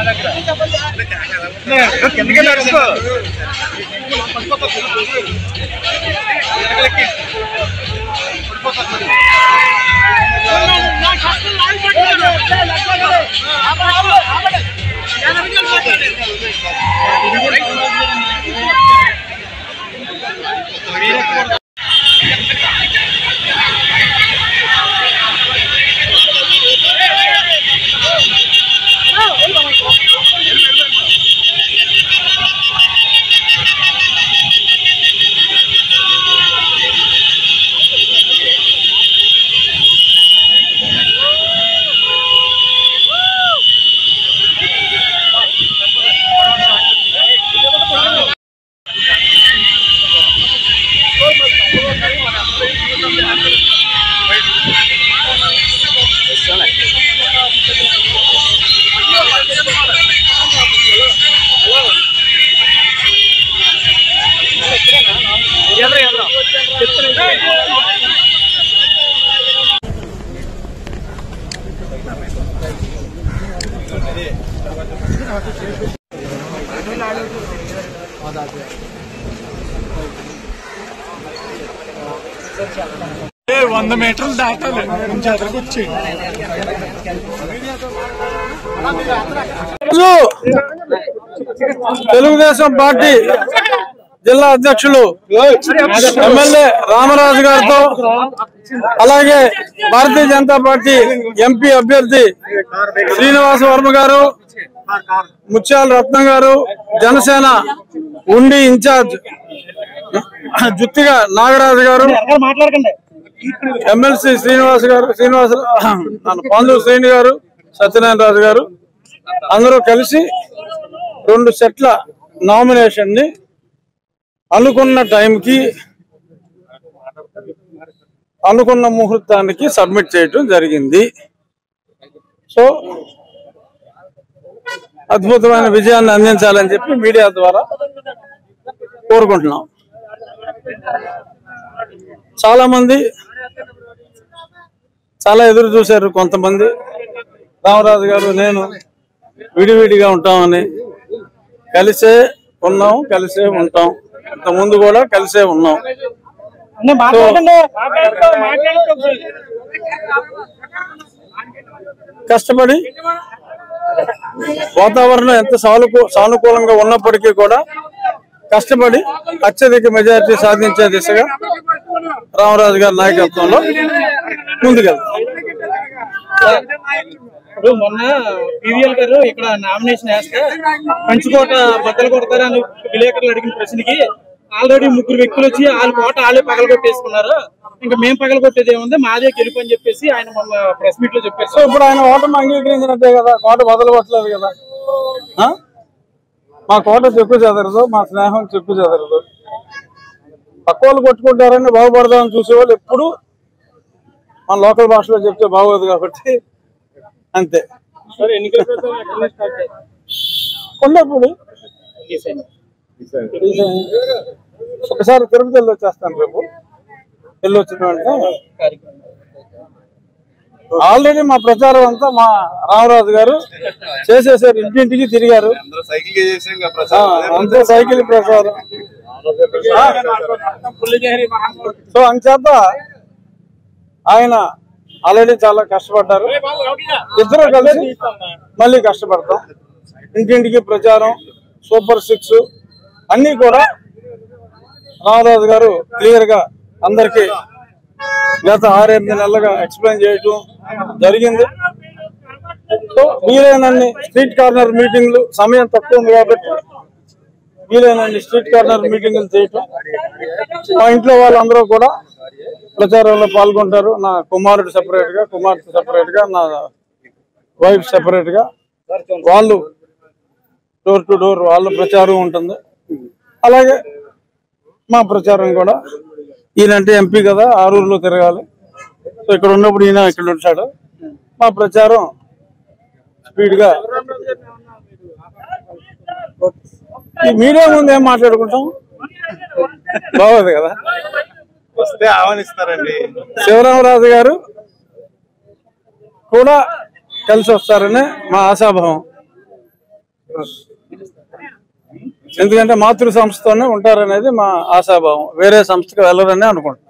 వంద మీటర్లు దాటాలి కొంచెం ఎదురుకు వచ్చి రోజు తెలుగుదేశం పార్టీ జిల్లా అధ్యక్షులు ఎమ్మెల్యే రామరాజు గారితో అలాగే భారతీయ జనతా పార్టీ ఎంపీ అభ్యర్థి శ్రీనివాస వర్మ గారు ముత్యాల రత్నం గారు జనసేన ఉండి ఇన్ఛార్జ్ జుత్తిగా నాగరాజు గారు ఎమ్మెల్సీ శ్రీనివాస్ గారు శ్రీనివాస పాండు శ్రేణి గారు సత్యనారాయణ రాజు గారు అందరూ కలిసి రెండు సెట్ల నామినేషన్ ని అనుకున్న టైంకి అనుకున్న ముహూర్తానికి సబ్మిట్ చేయటం జరిగింది సో అద్భుతమైన విజయాన్ని అందించాలని చెప్పి మీడియా ద్వారా కోరుకుంటున్నాం చాలా మంది చాలా ఎదురు చూశారు కొంతమంది రామరాజు గారు నేను విడివిడిగా ఉంటామని కలిసే ఉన్నాం కలిసే ఉంటాం ఇంత ముందు కూడా కలిసే ఉన్నాం కష్టపడి వాతావరణం ఎంత సానుకూ సానుకూలంగా ఉన్నప్పటికీ కూడా కష్టపడి అత్యధిక మెజారిటీ సాధించే దిశగా రామరాజు గారి నాయకత్వంలో ముందుకెళ్తాం ఇప్పుడు మొన్న పీవీఎల్ గారు ఇక్కడ నామినేషన్ వేస్తే పంచుకోట బద్దలు కొడతారని విలేకరులు అడిగిన ప్రశ్నకి ఆల్రెడీ ముగ్గురు వ్యక్తులు వచ్చి వాళ్ళ కోట వాళ్ళే పగల కొట్టేసుకున్నారు ఇంకా మేము పగల కొట్టేది ఏముంది మాదే గెలుపు అని చెప్పేసి ఆయన మొన్న ప్రెస్ మీట్ లో చెప్పారు సో ఇప్పుడు ఆయన ఓటమి అంగీకరించినట్టే కదా కోట వదలవట్లేదు కదా ఆ? మా కోట చెక్కు చెదరదు మా స్నేహం చెక్కు చెదరదు పక్క వాళ్ళు కొట్టుకుంటారని బాగుపడదామని చూసేవాళ్ళు ఎప్పుడు మన లోకల్ భాషలో చెప్తే బాగోదు కాబట్టి అంతే కొండపూడి ఒకసారి తిరుపతి వెళ్ళి వచ్చేస్తాను రేపు వెళ్ళి వచ్చిన వెంటనే ఆల్రెడీ మా ప్రచారం అంతా మా రామరాజు గారు చేసేసారు ఇంటింటికి తిరిగారు సైకిల్ చేసాం ఇంకా ఆ, ప్రసాదం అంతే సైకిల్ ప్రచారం సో అంచేత ఆయన ఆల్రెడీ చాలా కష్టపడ్డారు ఇద్దరు కలిసి మళ్ళీ కష్టపడతాం ఇంటింటికి ప్రచారం సూపర్ సిక్స్ అన్ని కూడా రామరాజు గారు క్లియర్ గా అందరికి గత ఆరెనిమిది నెలలుగా ఎక్స్ప్లెయిన్ చేయటం జరిగింది సో వీలైనన్ని స్ట్రీట్ కార్నర్ మీటింగ్లు సమయం తక్కువ ఉంది కాబట్టి వీలైనన్ని స్ట్రీట్ కార్నర్ మీటింగ్లు చేయటం మా ఇంట్లో వాళ్ళందరూ కూడా ప్రచారంలో పాల్గొంటారు నా కుమారుడు సెపరేట్ గా కుమార్తె సెపరేట్ గా నా వైఫ్ సెపరేట్ గా వాళ్ళు డోర్ టు డోర్ వాళ్ళ ప్రచారం ఉంటుంది అలాగే మా ప్రచారం కూడా ఈయనంటే ఎంపీ కదా ఆరూరులో తిరగాలి సో ఇక్కడ ఉన్నప్పుడు ఈయన ఇక్కడ ఉంటాడు మా ప్రచారం స్పీడ్ గా ఈ మీడియా ముందు ఏం మాట్లాడుకుంటాం బాగోదు కదా వస్తే ఆహ్వానిస్తారండి శివరామరాజు గారు కూడా కలిసి వస్తారని మా ఆశాభావం ఎందుకంటే మాతృ సంస్థతోనే ఉంటారనేది మా ఆశాభావం వేరే సంస్థకి వెళ్ళరని అనుకుంటున్నాం